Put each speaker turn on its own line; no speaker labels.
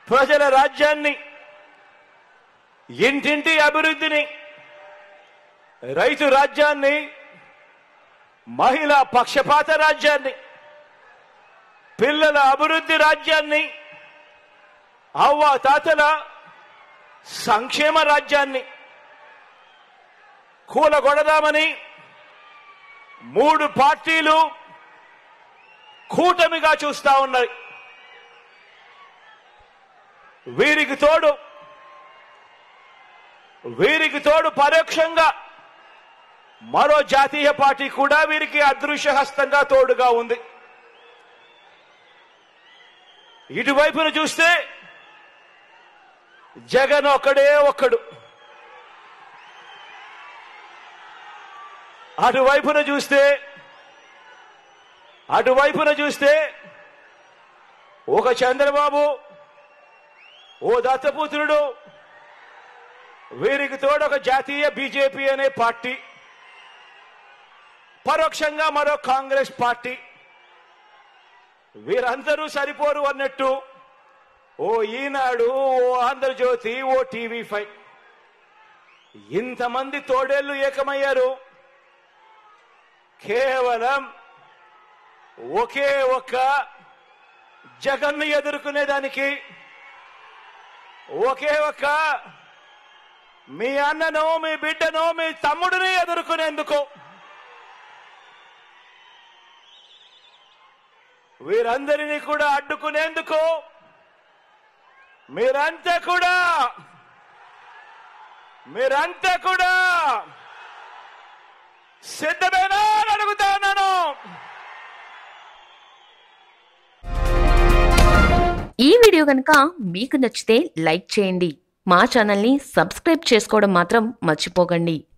ప్రజల రాజ్యాన్ని ఇంటింటి అభివృద్ధిని రైతు రాజ్యాన్ని మహిళా పక్షపాత రాజ్యాన్ని పిల్లల అభివృద్ధి రాజ్యాన్ని అవ్వ తాతల సంక్షేమ రాజ్యాన్ని కూలగొడదామని మూడు పార్టీలు కూటమిగా చూస్తా ఉన్నాయి వీరికి తోడు వీరికి తోడు పరోక్షంగా మరో జాతీయ పార్టీ కూడా వీరికి అదృశ్య హస్తంగా తోడుగా ఉంది ఇటువైపున చూస్తే జగన్ ఒక్కడే ఒక్కడు అటువైపున చూస్తే అటువైపున చూస్తే ఒక చంద్రబాబు ఓ దత్తపుత్రుడు వీరికి తోడు ఒక జాతీయ బీజేపీ అనే పార్టీ పరోక్షంగా మరో కాంగ్రెస్ పార్టీ వీరందరూ సరిపోరు అన్నట్టు ఓ ఈనాడు ఓ ఆంధ్రజ్యోతి ఓ టీవీ ఫైవ్ ఇంతమంది తోడేళ్లు ఏకమయ్యారు కేవలం ఒకే ఒక్క జగన్ను ఎదుర్కొనేదానికి ఒకే ఒక్క మీ అన్నను మీ బిడ్డను మీ తమ్ముడిని ఎదుర్కొనేందుకు వీరందరినీ కూడా అడ్డుకునేందుకు మీరంతా కూడా మీరంతా కూడా సిద్ధమేనా అని అడుగుతా ఉన్నాను
ఈ వీడియో కనుక మీకు నచ్చితే లైక్ చేయండి మా ఛానల్ని సబ్స్క్రైబ్ చేసుకోవడం మాత్రం మర్చిపోకండి